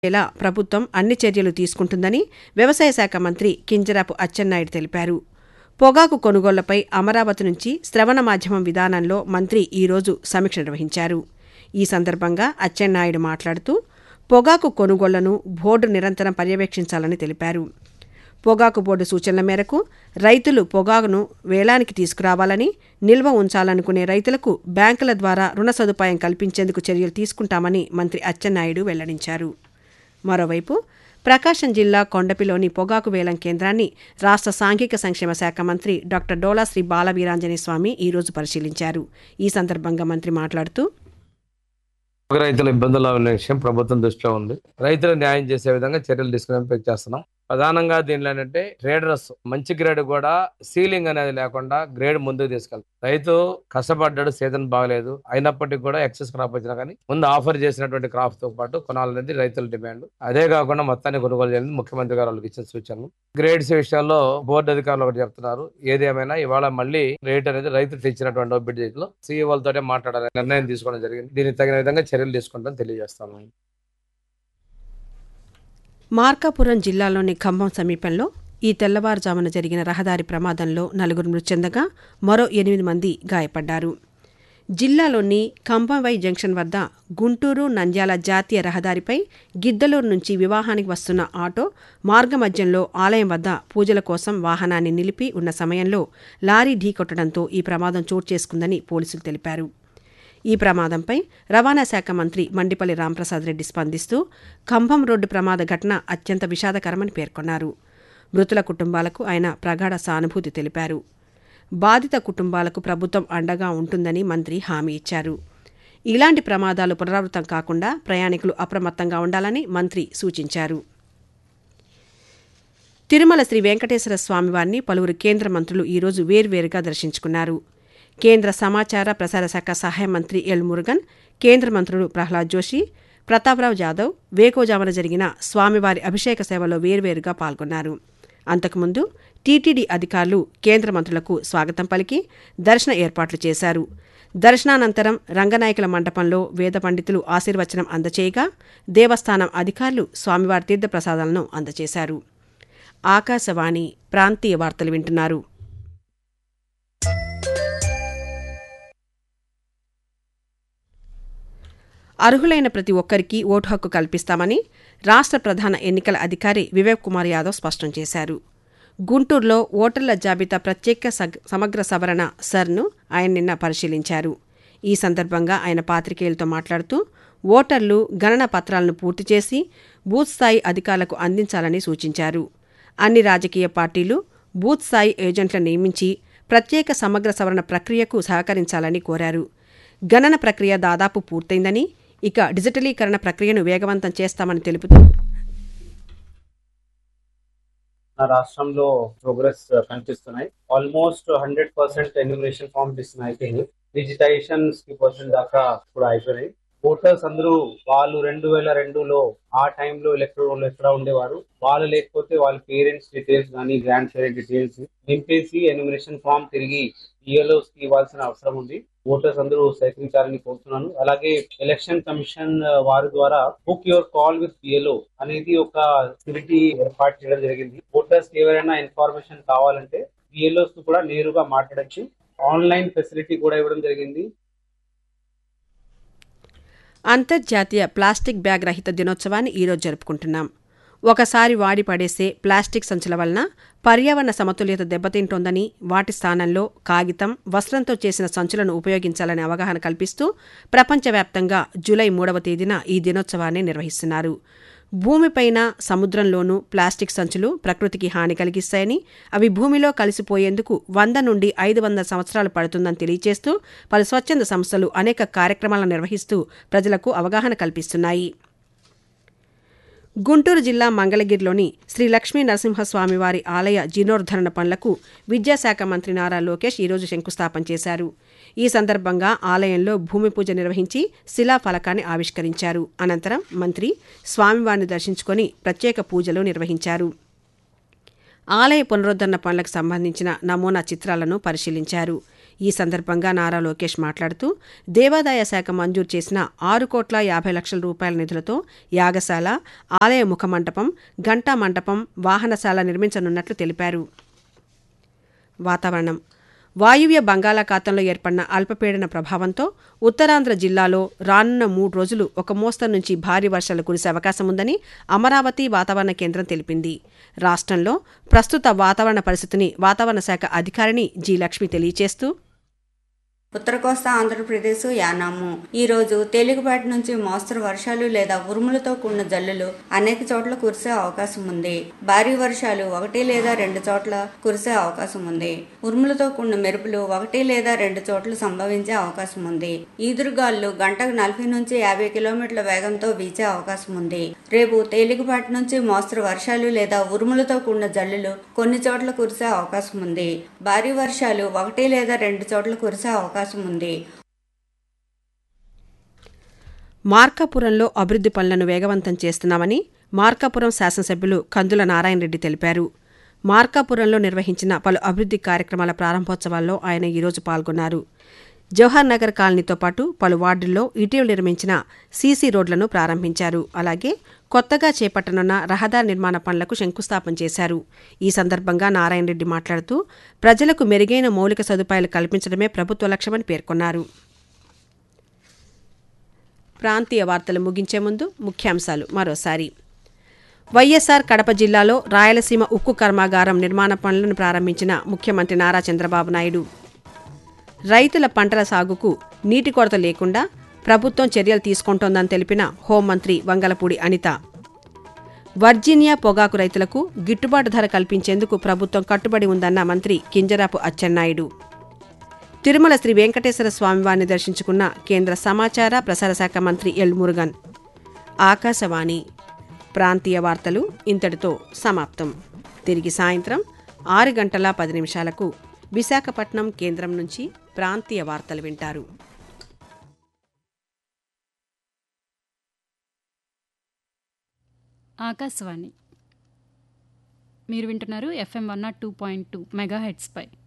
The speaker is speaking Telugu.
ఇలా ప్రభుత్వం అన్ని చర్యలు తీసుకుంటుందని వ్యవసాయ శాఖ మంత్రి కింజరాపు అచ్చెన్నాయుడు తెలిపారు పొగాకు కొనుగోళ్లపై అమరావతి నుంచి శ్రవణ మాధ్యమం విధానంలో మంత్రి ఈరోజు సమీక్ష నిర్వహించారు ఈ సందర్భంగా అచ్చెన్నాయుడు మాట్లాడుతూ పొగాకు కొనుగోళ్లను బోర్డు నిరంతరం పర్యవేక్షించాలని తెలిపారు పొగాకు బోర్డు సూచనల మేరకు రైతులు పొగాకును వేలానికి తీసుకురావాలని నిల్వ ఉంచాలనుకునే రైతులకు బ్యాంకుల ద్వారా రుణ సదుపాయం కల్పించేందుకు చర్యలు తీసుకుంటామని మంత్రి అచ్చెన్నాయుడు వెల్లడించారు మరోవైపు ప్రకాశం జిల్లా కొండపిలోని పొగాకు వేలం కేంద్రాన్ని రాష్ట్ర సాంఘిక సంక్షేమ శాఖ మంత్రి డాక్టర్ డోలా శ్రీ బాలవీరాంజనేయ స్వామి ఈరోజు పరిశీలించారు ఈ సందర్భంగా మంత్రి మాట్లాడుతూ రైతుల ఇబ్బందులు ఉన్న విషయం ప్రభుత్వం దృష్టిలో ఉంది రైతులు న్యాయం చేసే విధంగా చర్యలు తీసుకునే చేస్తున్నాం ప్రధానంగా దీనిలో ఏంటంటే ట్రేడర్స్ మంచి గ్రేడ్ కూడా సీలింగ్ అనేది లేకుండా గ్రేడ్ ముందుకు తీసుకెళ్తాం రైతు కష్టపడ్డాడు సీజన్ బాగలేదు అయినప్పటికీ కూడా ఎక్సెస్ క్రాప్ వచ్చినా కానీ ముందు ఆఫర్ చేసినటువంటి క్రాప్ తో పాటు కొనాలనేది రైతుల డిమాండ్ అదే కాకుండా మొత్తాన్ని కొనుగోలు చేయాలని ముఖ్యమంత్రి గారు వాళ్ళకి ఇచ్చిన సూచనలు గ్రేడ్స్ విషయాల్లో బోర్డు అధికారులు ఒకటి చెప్తున్నారు ఏదేమైనా ఇవాళ మళ్ళీ రేట్ అనేది రైతు తెచ్చినటువంటి బిడ్ లో సీఈఓలతోనే మాట్లాడాలని నిర్ణయం తీసుకోవడం జరిగింది దీనికి తగిన విధంగా చర్యలు తీసుకుంటాం తెలియజేస్తాను మార్కాపురం జిల్లాలోని ఖమ్మం సమీపంలో ఈ తెల్లవారుజామున జరిగిన రహదారి ప్రమాదంలో నలుగురు మృతి చెందగా మరో ఎనిమిది మంది గాయపడ్డారు జిల్లాలోని కంభంవై జంక్షన్ వద్ద గుంటూరు నంద్యాల జాతీయ రహదారిపై గిద్దలూరు నుంచి వివాహానికి వస్తున్న ఆటో మార్గమధ్యంలో ఆలయం వద్ద పూజల కోసం వాహనాన్ని నిలిపి ఉన్న సమయంలో లారీ ఢీకొట్టడంతో ఈ ప్రమాదం చోటు చేసుకుందని పోలీసులు తెలిపారు ఈ ప్రమాదంపై రవాణా శాఖ మంత్రి మండిపల్లి రాంప్రసాద్ రెడ్డి స్పందిస్తూ కంభం రోడ్డు ప్రమాద ఘటన అత్యంత విషాదకరమని పేర్కొన్నారు మృతుల కుటుంబాలకు ఆయన ప్రగాఢ సానుభూతి తెలిపారు బాధిత కుటుంబాలకు ప్రభుత్వం అండగా ఉంటుందని మంత్రి హామీ ఇచ్చారు ఇలాంటి ప్రమాదాలు పునరావృతం కాకుండా ప్రయాణికులు అప్రమత్తంగా ఉండాలని మంత్రి సూచించారు తిరుమల శ్రీ వెంకటేశ్వర స్వామివారిని పలువురు కేంద్ర మంత్రులు ఈరోజు వేర్వేరుగా దర్శించుకున్నారు కేంద్ర సమాచార ప్రసార శాఖ సహాయ మంత్రి ఎల్ మురుగన్ కేంద్ర మంత్రులు ప్రహ్లాద్ జోషి ప్రతాప్రావు జాదవ్ వేకోజామున జరిగిన స్వామివారి అభిషేక సేవలో వేర్వేరుగా పాల్గొన్నారు అంతకుముందు టీటీడీ అధికారులు కేంద్ర మంత్రులకు స్వాగతం పలికి దర్శన ఏర్పాట్లు చేశారు దర్శనానంతరం రంగనాయకుల మండపంలో వేద పండితులు ఆశీర్వచనం అందచేయగా దేవస్థానం అధికారులు స్వామివారి తీర్థప్రసాదాలను అందజేశారు ఆకాశవాణి ప్రాంతీయ వార్తలు వింటున్నారు అర్హులైన ప్రతి ఒక్కరికి ఓటు హక్కు కల్పిస్తామని రాష్ట్ర ప్రధాన ఎన్నికల అధికారి వివేక్ కుమార్ యాదవ్ స్పష్టం చేశారు గుంటూరులో ఓటర్ల జాబితా ప్రత్యేక సమగ్ర సవరణ సర్ను ఆయన నిన్న పరిశీలించారు ఈ సందర్భంగా ఆయన పాత్రికేయులతో మాట్లాడుతూ ఓటర్లు గణన పత్రాలను పూర్తి చేసి బూత్ స్థాయి అధికారులకు అందించాలని సూచించారు అన్ని రాజకీయ పార్టీలు బూత్ స్థాయి ఏజెంట్లను నియమించి ప్రత్యేక సమగ్ర సవరణ ప్రక్రియకు సహకరించాలని కోరారు గణన ప్రక్రియ దాదాపు పూర్తయిందని ఇక డిజిటలీకరణ ప్రక్రియను వేగవంతం చేస్తామని తెలుపుతూ రాష్ట్రంలో ప్రోగ్రెస్ కనిపిస్తున్నాయి almost hundred percent enumeration form డిస్న్ అయిపోయింది డిజిటైజేషన్ ఫిఫ్టీ పర్సెంట్ దాకా ఇప్పుడు అయిపోయినాయి ఓటర్స్ అందరూ వాళ్ళు రెండు వేల రెండులో ఆ టైంలో ఎలక్ట్రోల్ ఎక్కడ ఉండేవారు వాళ్ళు లేకపోతే వాళ్ళ పేరెంట్స్ డీటెయిల్స్ కానీ గ్రాండ్ పేరెంట్ డీటెయిల్స్ నింపేసి ఎన్యూమరేషన్ ఫామ్ తిరిగి ఈఎల్ఓస్ కి ఇవ్వాల్సిన అవసరం ఉంది ఓటర్స్ అందరూ సహకరించాలని కోరుతున్నాను అలాగే ఎలక్షన్ కమిషన్ వారి ద్వారా book your call with BLO అనేది ఒక ఫెసిలిటీ ఏర్పాటు చేయడం జరిగింది ఓటర్స్ ఎవరైనా ఇన్ఫర్మేషన్ కావాలంటే బిఎల్ఓస్ కూడా నేరుగా మాట్లాడచ్చు ఆన్లైన్ ఫెసిలిటీ కూడా ఇవ్వడం జరిగింది అంతర్జాతీయ ప్లాస్టిక్ బ్యాగ్ రహిత దినోత్సవాన్ని ఈరోజు జరుపుకుంటున్నాం ఒకసారి వాడి పడేసే ప్లాస్టిక్ సంచుల వలన పర్యావరణ సమతుల్యత దెబ్బతింటోందని వాటి స్థానంలో కాగితం వస్త్రంతో చేసిన సంచులను ఉపయోగించాలనే అవగాహన కల్పిస్తూ ప్రపంచవ్యాప్తంగా జూలై మూడవ తేదీన ఈ దినోత్సవాన్ని నిర్వహిస్తున్నారు భూమిపైన సముద్రంలోనూ ప్లాస్టిక్ సంచులు ప్రకృతికి హాని కలిగిస్తాయని అవి భూమిలో కలిసిపోయేందుకు వంద నుండి ఐదు వందల సంవత్సరాలు పడుతుందని తెలియజేస్తూ పలు స్వచ్ఛంద సంస్థలు అనేక కార్యక్రమాలను నిర్వహిస్తూ ప్రజలకు అవగాహన కల్పిస్తున్నాయి గుంటూరు జిల్లా మంగళగిరిలోని శ్రీ లక్ష్మీ నరసింహస్వామివారి ఆలయ జీర్ణోద్ధరణ పనులకు విద్యాశాఖ మంత్రి నారా లోకేష్ ఈరోజు శంకుస్థాపన చేశారు ఈ సందర్భంగా ఆలయంలో భూమి పూజ నిర్వహించి శిలా ఫలకాన్ని ఆవిష్కరించారు అనంతరం మంత్రి స్వామివారిని దర్శించుకొని ప్రత్యేక పూజలు నిర్వహించారు ఆలయ పునరుద్ధరణ పనులకు సంబంధించిన నమూనా చిత్రాలను పరిశీలించారు ఈ సందర్భంగా నారా లోకేష్ మాట్లాడుతూ దేవాదాయ శాఖ మంజూరు చేసిన ఆరు కోట్ల యాభై లక్షల రూపాయల నిధులతో యాగశాల ఆలయ ముఖ మంటపం ఘంటా మంటపం వాహనశాల నిర్మించనున్నట్లు తెలిపారు వాతావరణం వాయువ్య బంగాళాఖాతంలో ఏర్పడిన అల్పపీడన ప్రభావంతో ఉత్తరాంధ్ర జిల్లాలో రానున్న మూడు రోజులు ఒక మోస్తరు నుంచి భారీ వర్షాలు కురిసే అవకాశం ఉందని అమరావతి వాతావరణ కేంద్రం తెలిపింది రాష్ట్రంలో ప్రస్తుత వాతావరణ పరిస్థితిని వాతావరణ శాఖ అధికారిని జి లక్ష్మి తెలియజేస్తూ ఉత్తర కోస్తా ఆంధ్రప్రదేశ్ యానాము ఈ రోజు తేలికపాటి నుంచి మోస్తరు వర్షాలు లేదా ఉరుములతో కూడిన జల్లులు అనేక చోట్ల కురిసే అవకాశం ఉంది భారీ వర్షాలు ఒకటి లేదా రెండు చోట్ల కురిసే అవకాశం ఉంది ఉరుములతో కూడిన మెరుపులు ఒకటి లేదా రెండు చోట్ల సంభవించే అవకాశం ఉంది ఈదురుగాలు గంటకు నలభై నుంచి యాభై కిలోమీటర్ల వేగంతో వీచే అవకాశం ఉంది రేపు తేలికపాటి నుంచి మోస్తరు వర్షాలు లేదా ఉరుములతో కూడిన జల్లులు కొన్ని చోట్ల కురిసే అవకాశం ఉంది భారీ వర్షాలు ఒకటి లేదా రెండు చోట్ల కురిసే అవకాశం ఉంది మార్కాపురంలో అభివృద్ధి పనులను వేగవంతం చేస్తున్నామని మార్కాపురం శాసనసభ్యులు కందుల నారాయణరెడ్డి తెలిపారు మార్కాపురంలో నిర్వహించిన పలు అభివృద్ధి కార్యక్రమాల ప్రారంభోత్సవాల్లో ఆయన ఈరోజు పాల్గొన్నారు జవహర్ నగర్ కాలనీతో పాటు పలు వార్డుల్లో ఇటీవల నిర్మించిన సీసీ రోడ్లను ప్రారంభించారు అలాగే కొత్తగా చేపట్టనున్న రహదారి నిర్మాణ పనులకు శంకుస్థాపన చేశారు ఈ సందర్భంగా నారాయణరెడ్డి మాట్లాడుతూ ప్రజలకు మెరుగైన మౌలిక సదుపాయాలు కల్పించడమే ప్రభుత్వ లక్ష్యమని పేర్కొన్నారు ప్రాంతీయ వార్తలు ముగించే ముందు ముఖ్యాంశాలు మరోసారి వైఎస్సార్ కడప జిల్లాలో రాయలసీమ ఉక్కు కర్మాగారం నిర్మాణ పనులను ప్రారంభించిన ముఖ్యమంత్రి నారా చంద్రబాబు నాయుడు రైతుల పంటల సాగుకు నీటి కొరత లేకుండా ప్రభుత్వం చర్యలు తీసుకుంటోందని తెలిపిన హోంమంత్రి వంగలపూడి అనిత వర్జీనియా పొగాకు రైతులకు గిట్టుబాటు ధర కల్పించేందుకు ప్రభుత్వం కట్టుబడి ఉందన్న మంత్రి కింజరాపు అచ్చెన్నాయుడు తిరుమల శ్రీ వెంకటేశ్వర స్వామివారిని దర్శించుకున్న కేంద్ర సమాచార ప్రసార శాఖ మంత్రి ఎల్ మురుగన్ ఆకాశవాణి ప్రాంతీయ వార్తలు ఇంతటితో సమాప్తం తిరిగి సాయంత్రం ఆరు గంటల పది నిమిషాలకు విశాఖపట్నం కేంద్రం నుంచి ప్రాంతీయ వార్తలు వింటారు ఆకాశవాణి మీరు వింటున్నారు FM one naught two point two mega హెడ్స్పై